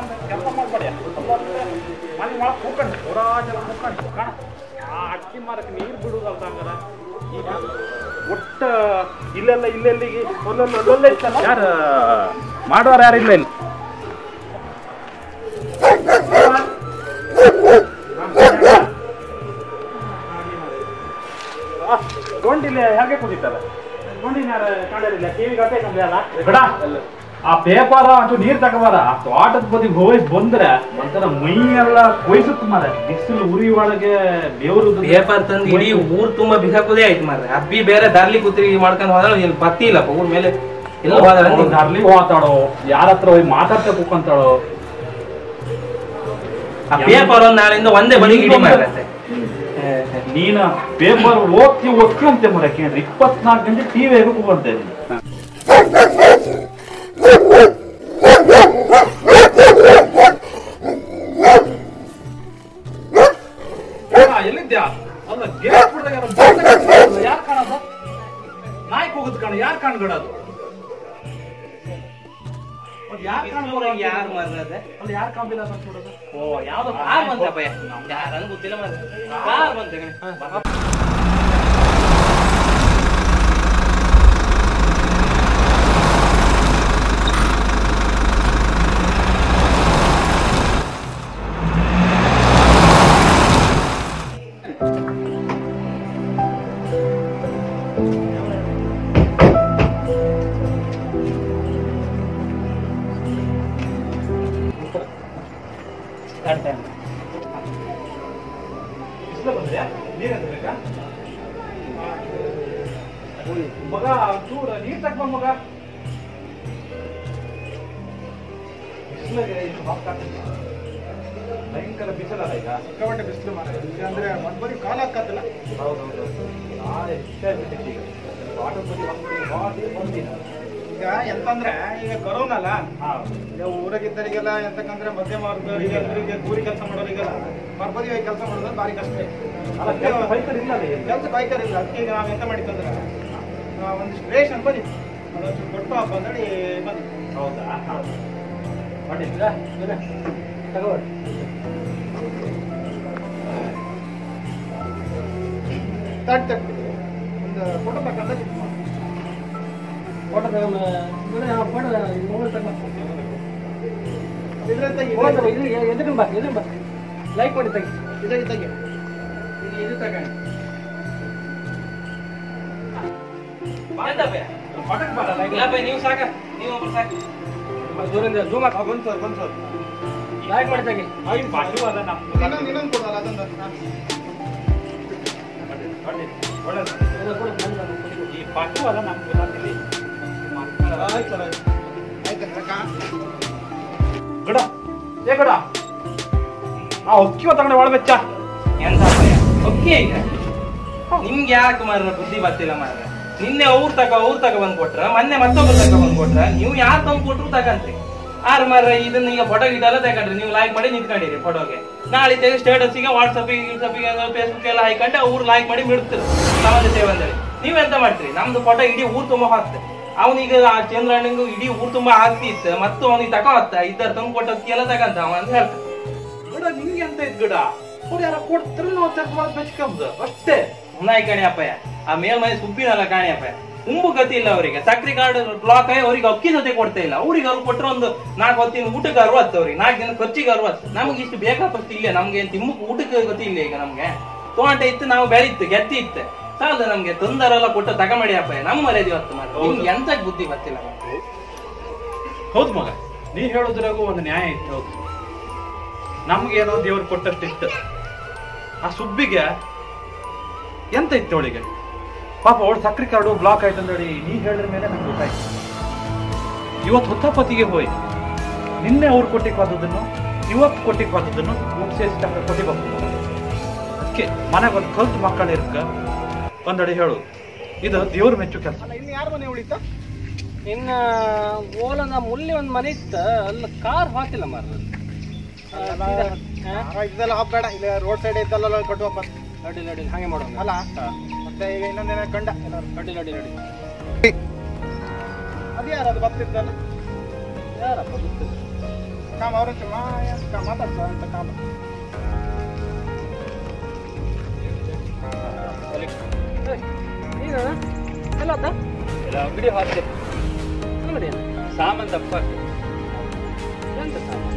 ಕೆಲಸ ಮಾಡ್ಬೇಡಿ ಮನೆ ಒಳಗೆ ಕೂಕೊಂಡು ಪೂರಾ ಜನ ಕೂಕೊಂಡು ಕಾಣ ಆ ಅಕ್ಕಿ ಮರಕ್ಕೆ ನೀರು ಬಿಡುದಲ್ಲ ಹಂಗಾರ ಈಗ ಒಟ್ಟ ಇಲ್ಲೆಲ್ಲ ಇಲ್ಲೆಲ್ಲಿಗೆ ಅಲ್ಲಲ್ಲ ಅಲ್ಲಲ್ಲೇ ಇತ್ತಲ್ಲ ಯಾರು ಮಾಡೋರು ಯಾರು ಇಲ್ಲ ಇಲ್ಲಿ ಗೊಂಡಿಲ್ಲ ಹೇಗೆ ಕುದಿತಾರೆ ಗೊಂಡಿನ ಯಾರು ಕಾಣಲಿಲ್ಲ ಟಿವಿ ಗಟ್ಟೆ ಕಂಬಲ್ಲ ಬಿಡ ಆ ಪೇಪರ್ ಅಂತೂ ನೀರ್ ತಗೋಬಾರ ಆ ತೋಟದ ಬದಿಗೆ ಹೋಗಿ ಬಂದ್ರೆ ಒಂಥರ ಮೈ ಎಲ್ಲ ಕೊಯ್ಸುತ್ತ ಮಾರ ಬಿಸಿಲು ಉರಿ ಒಳಗೆ ಬೇವರು ಪೇಪರ್ ತಂದು ಇಡೀ ಊರ್ ತುಂಬಾ ಬಿಸಾಕೋದೇ ಆಯ್ತು ಮಾರ್ರೆ ಅಬ್ಬಿ ಬೇರೆ ದಾರ್ಲಿ ಕೂತ್ರಿ ಮಾಡ್ಕೊಂಡು ಹೋದ್ರೆ ಇಲ್ಲಿ ಪತ್ತಿ ಇಲ್ಲಪ್ಪ ಊರ್ ಮೇಲೆ ಎಲ್ಲ ಹೋದ್ರೆ ಅಂತ. ಅಲ್ಲಿ ಹೋತಾಳೋ ಯಾರ ಹತ್ರ ಹೋಗಿ ಮಾತಾಡ್ತಾ ಕೂಕೊಂತಾಳೋ ಆ ಪೇಪರ್ ಒಂದ್ ನಾಳೆಯಿಂದ ಒಂದೇ ಬಳಿ ಇಡೀ ಮಾರತ್ತೆ ನೀನು ಪೇಪರ್ ಓದ್ತಿ ಓದ್ತಿ ಅಂತೆ ಮರಕ್ಕೆ ಇಪ್ಪತ್ನಾಲ್ಕು ಗಂಟೆ ಟಿವಿ ಕೂಗಂತೆ ಎಲ್ಲಿದ್ಯಾ ಅಲ್ಲ ಗೇಟ್ ಬಿಡ್ದಾಗ ಯಾರು ಕಾಣೋದು ನಾಯಿ ಕೂಗುದ್ ಕಾಣ ಯಾರು ಕಾಣ್ಗಡೋದು ಯಾರು ಕಾಣ್ಬೋದು ಯಾರು ಮಾರ್ರೆ ಅಲ್ಲಿ ಯಾರು ಕಾಣ್ಬಿಲ್ಲ ಅಂತ ನೋಡೋದು ಓ ಯಾವ್ದೋ ಕಾರ್ ಬಂತಪ್ಪ ಯಾರಂಗ್ ಗೊತ್ತಿಲ್ಲ ಮಾರ್ರೆ ಕಾರ್ ಬಂತೆ ಕಣೆ. ಬಿಸಿಲು ಬಂದ್ಯಾ ನೀರು ಬೇಕಾ ಮಗ ಚೂರ ನೀರ್ ತಗೊಂಡ್ ಮಗ ಬಿಸಿಲಿಗೆ ಇದು ಹಾಕಾಗ್ತಿಲ್ಲ. ಭಯಂಕರ ಬಿಸಿಲಲ್ಲ ಈಗ ಸಿಕ್ಕಾಪಟ್ಟೆ ಬಿಸಿಲು ಮಾರ ಈಗ ಅಂದ್ರೆ ಒಂದ್ ಬರೀ ಕಾಲ ಹಾಕತ್ತಲ್ಲ ಹೌದೌದು ನಾಳೆ ಇಷ್ಟ ಆಗ್ಬಿಟ್ಟಿದೆ ಈಗ ಆಟೋ ಬದಿ ಬಂದ್ಬಿಡಿ ಬಾಡಿ ಬಂದಿಲ್ಲ ಈಗ ಎಂತಂದ್ರೆ ಈಗ ಕೊರೋನಾ ಅಲ್ಲ ಹಾ ಈಗ ಊರಾಗಿದ್ದರಿಗೆಲ್ಲ ಎಂತಕ್ಕಂದ್ರೆ ಮಧ್ಯಮ ವರ್ಗದವರಿಗೆ ಎಲ್ಲರಿಗೆ ಕೂಲಿ ಕೆಲಸ ಮಾಡೋರಿಗೆಲ್ಲ ಪರ್ಪದಿ ಕೆಲಸ ಮಾಡೋದು ಭಾರಿ ಕಷ್ಟ ಅಲ್ಲ ಕೆಲಸ ಬೈಕರ್ ಇಲ್ಲ ಅಲ್ಲಿ. ಕೆಲಸ ಬೈಕರ್ ಇಲ್ಲ ಅದಕ್ಕೆ ಈಗ ನಾವು ಎಂತ ಮಾಡಿತ್ತಂದ್ರೆ ಆ, ಒಂದಿಷ್ಟು ರೇಷನ್ ಬನ್ನಿ ಅದೊಂಚೂರು ಕೊಟ್ಟು ಹಬ್ಬ ಅಂತೇಳಿ ಬನ್ನಿ ಹೌದಾ ಮಾಡಿದ್ರಾ ತಗೋಬರ್ರಿ ತಟ್ ತಟ್ ಒಂದು ಫೋಟೋ ತಗೊಂಡ ಫೋಟೋ ತಗೊಂಡು ಫೋಟೋ ಮೊಬೈಲ್ ತಗೊಂಡು ಇದ್ರೆ ತೆಗಿ ಫೋಟೋ ಇದು ಎದುರು ಬಾ ಎದುರು ಬಾ ಲೈಕ್ ಮಾಡಿ ತೆಗಿ ಇದ್ರೆ ತೆಗಿ ಇದು ಇದು ತಗೊಂಡು ಎಂತಪ್ಪ? ಪಟಕ್ ಬರಲ್ಲ ಈಗ. ಇಲ್ಲಪ್ಪ ನೀವು ಸಾಕ ನೀವು ಒಬ್ರು ಸಾಕು ದೂರಿಂದ ಜೂಮ್ ಹಾಕಿ ಬಂತು ಸರ್ ಬಂತು ಸರ್ ಲೈಕ್ ಮಾಡಿ ತೆಗಿ ಆಗಿನ ಪಟು ಅದ ನಮ್ಮ ಇನ್ನೊಂದು ಇನ್ನೊಂದು ಕೊಡಲ್ಲ ಅದೊಂದು ಒಳ್ಳೆದು ಎಲ್ಲ ಕೊಡು, ನಂದು ಅದು ಕೊಡು. ಈ ಪಟು ಅದ ನಮ್ಗೆ ಗೊತ್ತಿಲ್ಲ ಆಯ್ತು ಸರ್ ಆಯ್ತು ಆಯ್ತು ಅಕ್ಕ ಗಡ ಏ ಗಡ ಆ ಹೊಕ್ಕಿವ ತಗೊಂಡೆ ಒಳ ಬೆಚ್ಚ ಎಂತಪ್ಪ ಓಕೆ ಈಗ ನಿಮ್ಗೆ ಯಾಕೆ ಮಾರ್ರೆ ಬುದ್ಧಿ ಬರ್ತಿಲ್ಲ ಮಾರ್ರೆ ನಿನ್ನೆ ಅವ್ರು ತಕ ಅವ್ರು ತಕ ಬಂದ್ ಕೊಟ್ರ ಮೊನ್ನೆ ಮತ್ತೊಬ್ರು ತಕ ಬಂದ್ ಕೊಟ್ರ ನೀವು ಯಾರು ತಂದು ಕೊಟ್ರು ತಕಂತ್ರಿ ಆರ್ ಮಾರ್ರೆ ಇದನ್ನ ಈಗ ಫೋಟೋ ಗಿಟೆಲ್ಲ ತಗೊಂಡ್ರಿ ನೀವು ಲೈಕ್ ಮಾಡಿ ನಿಂತ್ಕೊಂಡಿರಿ ಫೋಟೋಗೆ ನಾಳೆ ತೆಗೆ ಸ್ಟೇಟಸ್ಗೆ ವಾಟ್ಸಪ್ಪಿಗೆ ಗಿಟ್ಸಪ್ಪಿಗೆ ಫೇಸ್ಬುಕ್ ಎಲ್ಲ ಹಾಕೊಂಡು ಅವ್ರು ಲೈಕ್ ಮಾಡಿ ಬಿಡ್ತಾರೆ ಸಾಮಾನ್ಯ ಸೇವೆ ಅಂತೇಳಿ ನೀವ್ ಎಂತ ಮಾಡ್ತೀರಿ ನಮ್ದು ಫೋಟೋ ಇಡೀ ಊರ್ ತುಂಬಾ ಹಾಕ್ತೆ ಅವನಿಗೆ ಆ ಚಂದ್ರಣ್ಣಂಗು ಇಡೀ ಊರ್ ತುಂಬಾ ಆಗ್ತಿ ಇತ್ತು ಮತ್ತು ಅವನಿಗೆ ತಕೋ ಹತ್ತ ಇದ್ದಾರ ತಂದು ಕೊಟ್ಟದಕ್ಕೆಲ್ಲ ತಗಂತ ಅವ ಅಂತ ಹೇಳ್ತಾರೆ ಗಡ ನಿಂಗೆ ಅಂತ ಇದ್ ಗಡ ಅವ್ರು ಯಾರ ಕೊಡ್ತಾರೆ ನಾವು ತಗೊಂಡ್ ಬೆಚ್ಕಂದು ಅಷ್ಟೇ ಉನ್ನಾಯಿ ಕಾಣಿಯಪ್ಪಯ್ಯ ಆ ಮೇಲ್ಮನೆ ಸುಬ್ಬಿನಲ್ಲ ಕಾಣಿಯಪ್ಪಯ್ಯ ಉಂಬು ಗತಿ ಇಲ್ಲ ಅವರಿಗೆ ಸಕ್ರಿ ಕಾರ್ಡ್ ಬ್ಲಾಕ್ ಆಗಿ ಅವ್ರಿಗೆ ಅಕ್ಕಿ ಜೊತೆ ಕೊಡ್ತಾ ಇಲ್ಲ ಅವ್ರಿಗೆ ಅವ್ರು ಕೊಟ್ಟರೆ ಒಂದು ನಾಲ್ಕು ಹೊತ್ತಿನ ಊಟಕ್ಕೆ ಅರವತ್ತು ಅವ್ರಿಗೆ ನಾಲ್ಕು ದಿನ ಖರ್ಚಿಗೆ ಅರವತ್ತು ನಮ್ಗೆ ಇಷ್ಟು ಬೇಕಾದಷ್ಟು ಇಲ್ಲ ನಮ್ಗೆ ತಿಮ್ಮಕ್ಕೆ ಊಟಕ್ಕೆ ಗತಿ ಇಲ್ಲ ಈಗ ನಮ್ಗೆ ತೋಟ ಇತ್ತು ನಾವು ಬೆಳಿತ್ತು ಗೆತ್ತಿ ಇತ್ತು ಸಾಲದ ನಮ್ಗೆ ತೊಂದರೆಲ್ಲ ಕೊಟ್ಟು ತಗೊಂಬೇಡಿ ಅಪ್ಪಯ್ಯ ನಮ್ಮ ಮರ್ಯಾದೆ ಹೊತ್ತು ಮಾಡಿ ನಿಮ್ಗೆ ಎಂತ ಬುದ್ಧಿ ಗೊತ್ತಿಲ್ಲ ಹೌದು ಮಗ ನೀ ಹೇಳೋದ್ರಾಗೂ ಒಂದು ನ್ಯಾಯ ಇತ್ತು ಹೌದು ನಮ್ಗೇನೋ ದೇವ್ರು ಕೊಟ್ಟಷ್ಟು ಇತ್ತು ಆ ಸುಬ್ಬಿಗೆ ಎಂತ ಇತ್ತು ಅವಳಿಗೆ ಪಾಪ ಅವಳು ಸಕ್ರೆ ಕಾರ್ಡು ಬ್ಲಾಕ್ ಆಯ್ತು ಅಂದೇಳಿ ನೀ ಹೇಳಿದ ಮೇಲೆ ನಂಗೆ ಗೊತ್ತಾಯ್ತು ಇವತ್ತು ಹೊತ್ತಪತಿಗೆ ಹೋಯ್ ನಿನ್ನೆ ಅವ್ರು ಕೊಟ್ಟಿಗೆ ಹೋದದನ್ನು ಇವತ್ತು ಕೊಟ್ಟಿಗೆ ಹೋದದನ್ನು ಮುಗಿಸಿ ತಕ್ಕ ಕೊಟ್ಟಿಗೆ ಹೋಗ್ಬೋದು ಅದಕ್ಕೆ ಮನೆಗೆ ಒಂದು ಕಲ್ತು ಮಕ್ಕಳು ಇರ್ಕ ಒಂದಡಿ ಹೇಳು ಇದು ದೇವ್ರ ಮೆಚ್ಚು ಕೆಲಸ ಅಲ್ಲ ಇನ್ನು ಯಾರ ಮನೆ ಉಳಿತ ಇನ್ನ ಓಲನ ಮುಲ್ಲಿ ಒಂದು ಮನೆ ಇತ್ತ ಅಲ್ಲಿ ಕಾರ್ ಹಾಕಿಲ್ಲ ಮಾರ ಇದೆಲ್ಲ ಹಬ್ಬ ಇಲ್ಲ ರೋಡ್ ಸೈಡ್ ಇದ್ದಲ್ಲ ಕಟ್ಟುವ ಬಸ್ ಅಡ್ಡಿಲ್ಲ ಅಡ್ಡಿಲ್ಲ ಹಾಗೆ ಮಾಡೋಣ ಅಲ್ಲ ಮತ್ತೆ ಈಗ ಇನ್ನೊಂದೇನ ಕಂಡ ಎಲ್ಲರೂ ಅಡ್ಡಿಲ್ಲ ಅಡ್ಡಿಲ್ಲ ಅಡ್ಡಿಲ್ಲ ಅದು ಯಾರು ಅದು ಬರ್ತಿದ್ದಲ್ಲ ಯಾರಪ್ಪ ಗೊತ್ತಿಲ್ಲ ಕಾಮ ಅವ್ರ ಮಾತಾಡ್ಸ ಅಂತ ಕಾಮ ನೀನ ಎಲ್ಲ ಆತ ಅಂಗಡಿ ಹಾಕ್ತೆ ಅಂಗಡಿ ಸಾಮಾನ್ ತಪ್ಪ ಎಂತ ಸಾಮಾನು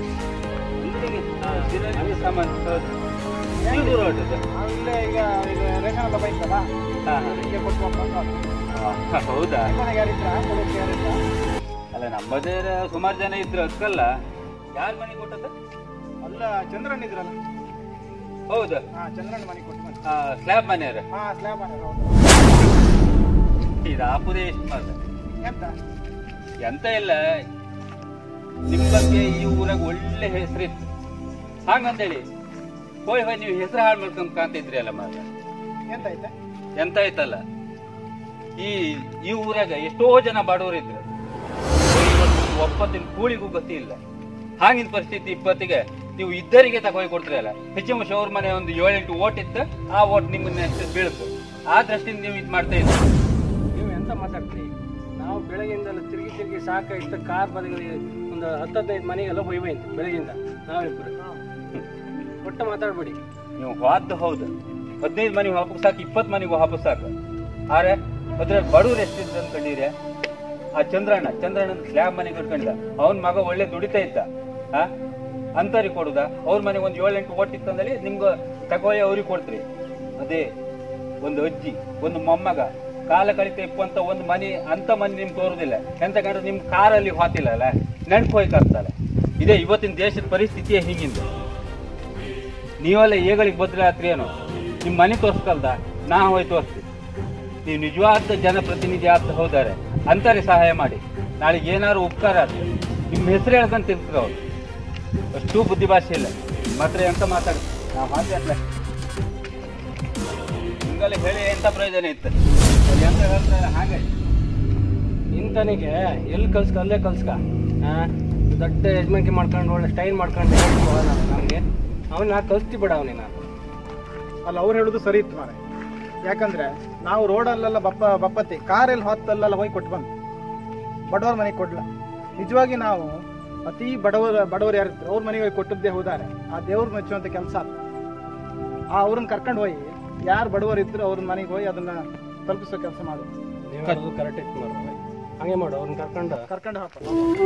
ಮನೆ ಸಾಮಾನ್ ಹೌದು. ನೀವು ದೂರ ಹೊರಟದ್ದು? ಇಲ್ಲೇ ಈಗ ಈಗ ರೇಷನ್ ಎಲ್ಲ ಬೈತಲ್ಲ ಹಾ, ಹಾ. ಹೀಗೆ ಕೊಟ್ಟು ಹಾ, ಹೌದಾ ಮನೆಗೆ ಯಾರಿದ್ರ ಕೊಡೋಕೆ ಯಾರಿದ್ರ ಅಲ್ಲ ನಮ್ಮದೇ ಸುಮಾರು ಜನ ಇದ್ರು ಅದಕ್ಕಲ್ಲ ಯಾರ ಮನೆ ಕೊಟ್ಟದ್ದು ಅಲ್ಲ ಚಂದ್ರಣ್ಣ ಇದ್ರಲ್ಲ ಹೌದು ಹಾ ಚಂದ್ರಣ್ಣ ಮನೆ ಕೊಟ್ಟು ಬಂದೆ ಸ್ಲ್ಯಾಬ್ ಮನೆಯವ್ರ ಹಾ ಸ್ಲ್ಯಾಬ್ ಮನೆ ಹೌದು ಇದು ಆಪುದೇ ಎಷ್ಟು ಮಾತ್ರ ಎಂತ ಎಂತ ಇಲ್ಲ ನಿಮ್ ಬಗ್ಗೆ ಈ ಊರಾಗ ಒಳ್ಳೆ ಹೆಸರಿತ್ತು ಹಾಗಂತೇಳಿ ಹೋಯ್ ಹೋಯ್ ನೀವು ಹೆಸರು ಹಾಳು ಮಾಡ್ಕೊಂಡ್ ಕಾಣ್ತಿದ್ರಿ ಅಲ್ಲ ಮಾತ್ರ ಎಂತ ಐತೆ ಎಂತ ಆಯ್ತಲ್ಲ ಈ ಈ ಊರಾಗ ಎಷ್ಟೋ ಜನ ಬಡವರಿದ್ರು ಒಪ್ಪತ್ತಿನ ಕೂಳಿಗೂ ಗೊತ್ತಿಲ್ಲ ಹಾಗಿನ ಪರಿಸ್ಥಿತಿ ಇಪ್ಪತ್ತಿಗೆ ನೀವು ಇದ್ದರಿಗೆ ತಗೊಂಡು ಕೊಡ್ತೀರಲ್ಲ ಹೆಚ್ಚು ಅವ್ರ ಮನೆ ಒಂದು ಏಳೆಂಟು ಓಟ್ ಇತ್ತು ಆ ಓಟ್ ನಿಮ್ಮನ್ನ ಹೆಸರು ಬೀಳ್ತು ಆ ದೃಷ್ಟಿಯಿಂದ ನೀವು ಇದು ಮಾಡ್ತಾ ಇದ್ರಿ ನೀವು ಎಂತ ಮಾತಾಡ್ತೀರಿ ನಾವು ಬೆಳಗ್ಗೆಯಿಂದಲ್ಲ ತಿರುಗಿ ತಿರುಗಿ ಸಾಕಾಯ್ತು ಕಾರ್ ಬದಿಗಳಿಗೆ ಒಂದು ಹತ್ತು ಹದಿನೈದು ಮನೆಗೆಲ್ಲ ಹೋಯ್ಬೈಂತ ಬೆಳಗ್ಗೆಯಿಂದ ನಾವಿಬ್ಬರು ಒಟ್ಟ ಮಾತಾಡ್ಬೇಡಿ ನೀವು ವಾದ್ದು ಹೌದು ಹದಿನೈದು ಮನೆ ವಾಪಸ್ ಸಾಕು ಇಪ್ಪತ್ತು ಮನೆಗೂ ವಾಪಸ್ ಸಾಕು ಆದ್ರೆ ಅದ್ರಲ್ಲಿ ಬಡವ್ರು ಎಷ್ಟಿದ್ರು ಅನ್ಕೊಂಡಿರಿ ಆ ಚಂದ್ರಣ್ಣ ಚಂದ್ರಣ್ಣ ಸ್ಲ್ಯಾಬ್ ಮನೆ ಕಟ್ಕೊಂಡಿದ್ದ ಅವನ ಮಗ ಒಳ್ಳೆ ದುಡಿತಾ ಇದ್ದ ಆ ಅಂತವ್ರಿಗೆ ಕೊಡುದ ಅವ್ರ ಮನೆಗೆ ಒಂದು ಏಳೆಂಟು ಓಟಿತ್ತು ಅಂದಲ್ಲಿ ನಿಮ್ಗೆ ತಗೊಳ್ಳಿ ಅವ್ರಿಗೆ ಕೊಡ್ತೀರಿ ಅದೇ ಒಂದು ಅಜ್ಜಿ ಒಂದು ಮೊಮ್ಮಗ ಕಾಲ ಕಳಿತ ಇಪ್ಪಂತ ಒಂದು ಮನೆ ಅಂತ ಮನೆ ನಿಮ್ಗೆ ತೋರುದಿಲ್ಲ ಎಂತ ಕಂಡ್ರೆ ನಿಮ್ ಕಾರಲ್ಲಿ ಹೋತಿಲ್ಲ ಅಲ್ಲ ನೆನ್ಪು ಹೋಯ್ತಾಗ್ತಲ್ಲ ಇದೇ ಇವತ್ತಿನ ದೇಶದ ಪರಿಸ್ಥಿತಿಯೇ ಹೀಗಿಂದ ನೀವೆಲ್ಲ ಏಗಳಿಗೆ ಬದಲಾತ್ರಿ ಏನೋ ನಿಮ್ಮ ಮನೆ ತೋರಿಸ್ಕಲ್ದ ನಾ ಹೋಗಿ ತೋರಿಸ್ತೀವಿ ನೀವು ನಿಜವಾದ ಜನಪ್ರತಿನಿಧಿ ಆಗ್ತಾ ಹೋದಾರೆ ಅಂತಾರೆ ಸಹಾಯ ಮಾಡಿ ನಾಳೆಗೆ ಏನಾದ್ರು ಉಪಕಾರ ಆದ್ರೆ ನಿಮ್ಮ ಹೆಸರು ಹೇಳ್ಕೊಂತ ತಿರ್ಸ್ಕೊ ಅವ್ರು ಅಷ್ಟು ಬುದ್ಧಿ ಭಾಷೆ ಇಲ್ಲ ಮಾತ್ರ ಎಂತ ಮಾತಾಡ ನಾವು ಮಾತಾಡ್ಲ ನಿಮ್ಗೆಲ್ಲ ಹೇಳಿ ಎಂತ ಪ್ರಯೋಜನ ಇತ್ತು ಅವ್ರು ಎಂತ ಹೇಳ್ತಾರೆ ಹಾಗೆ ಇಂತನಿಗೆ ಎಲ್ಲಿ ಕಲ್ಸ್ಕ ಅಲ್ಲೇ ಕಲ್ಸ್ಕ ಆ, ದೊಡ್ಡ ಯಜಮಾನಿಕೆ ಮಾಡ್ಕೊಂಡು ಒಳ್ಳೆ ಸ್ಟೈಲ್ ಮಾಡ್ಕೊಂಡು ನಮಗೆ ಅವನ್ನ ಕಲ್ಸ್ತಿ ಬಿಡ ಅವನಿನ ಅಲ್ಲ ಅವ್ರು ಹೇಳುದು ಸರಿ ಇತ್ತು ಮಾರೆ ಯಾಕಂದ್ರೆ ನಾವು ರೋಡಲ್ಲೆಲ್ಲ ಬಪ್ಪ ಬಪ್ಪತ್ತಿ ಕಾರಲ್ಲಿ ಹೊತ್ತಲ್ಲೆಲ್ಲ ಹೋಗಿ ಕೊಟ್ಟು ಬಂದು ಬಡವರ ಮನೆಗೆ ಕೊಡ್ಲ ನಿಜವಾಗಿ ನಾವು ಅತಿ ಬಡವರ ಬಡವರು ಯಾರಿದ್ರು ಅವ್ರ ಮನೆಗೆ ಹೋಗಿ ಕೊಟ್ಟದ್ದೇ ಹೋದಾರೆ ಆ ದೇವ್ರ ಮೆಚ್ಚುವಂತ ಕೆಲಸ ಆ ಅವ್ರನ್ನ ಕರ್ಕೊಂಡು ಹೋಗಿ ಯಾರು ಬಡವರು ಇದ್ರು ಅವ್ರ ಮನೆಗೆ ಹೋಗಿ ಅದನ್ನ ತಲುಪಿಸೋ ಕೆಲಸ ಮಾಡು ನೀವು ಕರೆಕ್ಟ್ ಇತ್ತು ಮಾಡು ಹಂಗೆ ಮಾಡು ಅವ್ರನ್ನ ಕರ್ಕೊಂಡು ಕರ್ಕೊಂಡು ಹಾಕ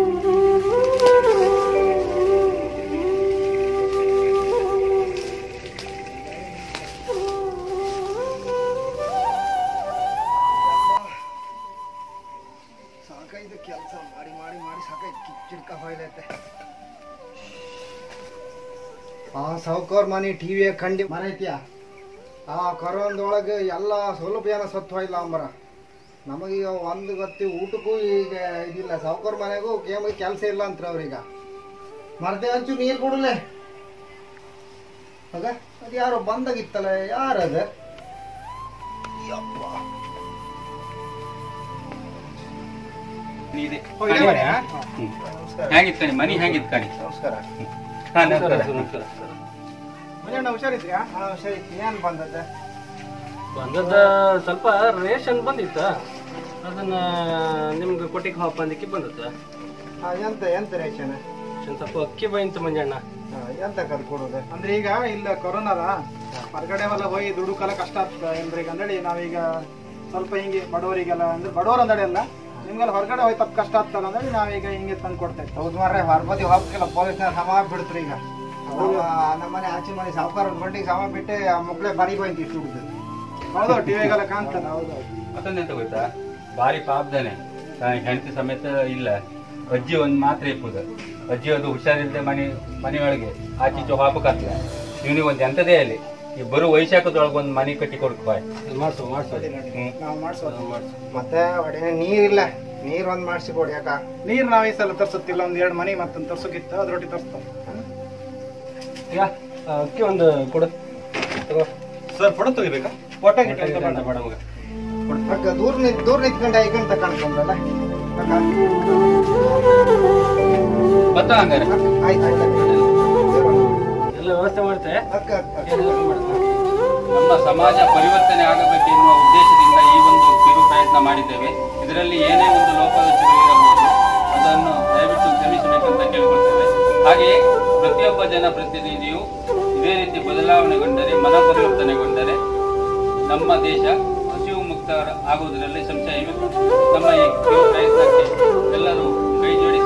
ಸಾಕೈದು ಕೆಲಸ ಮಾಡಿ ಮಾಡಿ ಮಾಡಿ ಸಾಕೈದು ಕಿಚ್ಚಿಡ್ಕ ಹೋಯ್ಲೈತೆ ಆ ಸಾವುಕಾರ ಮನೆ ಟಿವಿ ಕಂಡಿ ಮರೈತಿಯ ಆ ಕೊರೋನದೊಳಗೆ ಎಲ್ಲ ಸೌಲಭ್ಯನ ಸತ್ತು ಹೋಯ್ಲ ಅಂಬರ ನಮಗೀಗ ಒಂದು ಗತಿ ಊಟಕ್ಕೂ ಈಗ ಇದಿಲ್ಲ ಸಾವುಕಾರ ಮನೆಗೂ ಕೇಮ ಕೆಲಸ ಇಲ್ಲ ಅಂತ್ರ ಅವ್ರೀಗ ಮರದೆ ಹಂಚು ನೀರು ಕೊಡಲೆ ಆಗ ಅದು ಯಾರೋ ಬಂದಾಗಿತ್ತಲ್ಲ ಯಾರದ ಯಪ್ಪ ಇದೆ ಓ, ಇದೇ ಮನೆಯಾ? ಹೇಗಿತ್ತು ಕಣಿ ಮನಿ ಹೇಗಿತ್ತು ಕಣಿ ನಮಸ್ಕಾರ ಹಾ ನಮಸ್ಕಾರ ಮಂಜಣ್ಣ ಹುಷಾರಿದ್ರ್ಯಾ ಹಾ ಸರಿ ಏನ್ ಬಂದದ್ದ ಬಂದದ್ದ ಸ್ವಲ್ಪ ರೇಷನ್ ಬಂದಿತ್ತ ಅದನ್ನ ನಿಮ್ಗೆ ಕೊಟ್ಟಿಗೆ ಹಾಪ ಅಂದಕ್ಕೆ ಬಂದದ್ದ ಹಾ, ಎಂತ ಎಂತ ರೇಷನ್ ರೇಷನ್ ಸ್ವಲ್ಪ ಅಕ್ಕಿ ಬೈಂತ ಮಂಜಣ್ಣ ಹಾ, ಎಂತ ಕರ್ ಕೊಡೋದು ಅಂದ್ರೆ ಈಗ ಇಲ್ಲ ಕೊರೋನಾದ ಹೊರಗಡೆ ಎಲ್ಲ ಹೋಗಿ ದುಡುಕಲ್ಲ ಕಷ್ಟ ಆಗ್ತದೆ ಏನ್ರಿ ಈಗ ಅಂದೇಳಿ ನಾವೀಗ ಸ್ವಲ್ಪ ಹಿಂಗೆ ಬಡವರಿಗೆಲ್ಲ ಅಂದ್ರೆ ಬಡವರು ಅಂದಡಿ ಅಲ್ಲ ನಿಮ್ಗೆಲ್ಲ ಹೊರಗಡೆ ಹೋಗಿ ತಪ್ಪು ಕಷ್ಟ ಆಗ್ತಲ್ಲ ಅಂದೇಳಿ ನಾವೀಗ ಹಿಂಗೆ ತಂದು ಕೊಡ್ತೇವೆ ಹೌದು ಮಾರ್ರೆ ಹೊರಬದಿ ಹೋಗ್ಬೇಕಲ್ಲ ಪೊಲೀಸ್ನ ಸಮ ಬಿಡ್ತ್ರಿ ಈಗ ಅವ ನಮ್ಮನೆ ಆಚೆ ಮನೆ ಸಾವುಕಾರ ಬಂಡಿಗೆ ಸಮ ಬಿಟ್ಟು ಆ ಮಕ್ಳೇ ಬರಿ ಹೋಯ್ತು ಇಷ್ಟು ಹುಡುಗ ಹೌದು ಟಿವಿಗೆಲ್ಲ ಕಾಣ್ತಲ್ಲ ಹೌದು ಮತ್ತೊಂದೆಂತ ಗೊತ್ತಾ ಭಾರಿ ಪಾಪದಾನೆ ಹೆಂಡತಿ ಸಮೇತ ಇಲ್ಲ ಅಜ್ಜಿ ಒಂದ್ ಮಾತ್ರ ಇಪ್ಪುದು ಅಜ್ಜಿ ಅದು ಹುಷಾರಿಲ್ಲದೆ ಮನೆ ಮನೆಯೊಳಗೆ ಆಚೀಚೆ ಹಾಪಕ್ಕಾಗ್ತದೆ ಇವನಿಗೆ ಒಂದ್ ಎಂತದೇ ಅಲ್ಲಿ ಈ ಬರೋ ವೈಶಾಖದೊಳಗೆ ಒಂದ್ ಮನೆ ಕಟ್ಟಿ ಕೊಡ್ಕೊ ಮಾಡ್ಸು ಮಾಡ್ಸು ಹ್ಮ್ ನಾವು ಮಾಡಿಸೋದು ಮಾಡ್ಸು ಮತ್ತೆ ಒಡೆ ನೀರಿಲ್ಲ ನೀರ್ ಒಂದ್ ಮಾಡಿಸಿ ಕೊಡಿ ಯಾಕ ನೀರು ನಾವು ಈ ಸಲ ತರ್ಸುತ್ತಿಲ್ಲ ಒಂದ್ ಎರಡು ಮನೆ ಮತ್ತೊಂದು ತರ್ಸೋಕಿತ್ತು ಅದ್ರೊಟ್ಟಿ ತರಿಸ್ತಾವ ಈಗ ಆ, ಅಕ್ಕಿ ಒಂದು ಕೊಡು ತಗೋ ಸರ್ ಫೋಟೋ ತೆಗಿಬೇಕಾ ಫೋಟೋ ಬೇಡ ಬೇಡ ಮಗ ಅಕ್ಕ ದೂರ ನಿಂತ್ ದೂರ ನಿಂತ್ಕೊಂಡ ಐಕಂತ ತಕೊಂಡ್ಕೊಂಡ್ರಲ್ಲ ಅಕ್ಕ ಬತ್ತ ಹಂಗಾರೆ ಆಯ್ತು ಆಯ್ತು ಎಲ್ಲ ವ್ಯವಸ್ಥೆ ಮಾಡ್ತೆ ಅಕ್ಕ ಅಕ್ಕ ಏನು ಯೋಚ್ನೆ ಮಾಡ್ತಾ? ನಮ್ಮ ಸಮಾಜ ಪರಿವರ್ತನೆ ಆಗಬೇಕೆನ್ನುವ ಉದ್ದೇಶದಿಂದ ಈ ಒಂದು ಕಿರು ಪ್ರಯತ್ನ ಮಾಡಿದ್ದೇವೆ ಇದರಲ್ಲಿ ಏನೇ ಒಂದು ಲೋಪದೋಷಗಳಿರಬಹುದು ಅದನ್ನು ದಯವಿಟ್ಟು ಕ್ಷಮಿಸಬೇಕಂತ ಕೇಳಿಕೊಳ್ತೇವೆ ಪರಿವರ್ತನೆಗೊಂಡರೆ ನಮ್ಮ ದೇಶ ಹಸಿವು ಮುಕ್ತ ಆಗುವುದರಲ್ಲಿ ಸಂಶಯವಿಲ್ಲ ನಮ್ಮ ಈ ಪ್ರಯತ್ನಕ್ಕೆ ಎಲ್ಲರೂ ಕೈ ಜೋಡಿಸಿ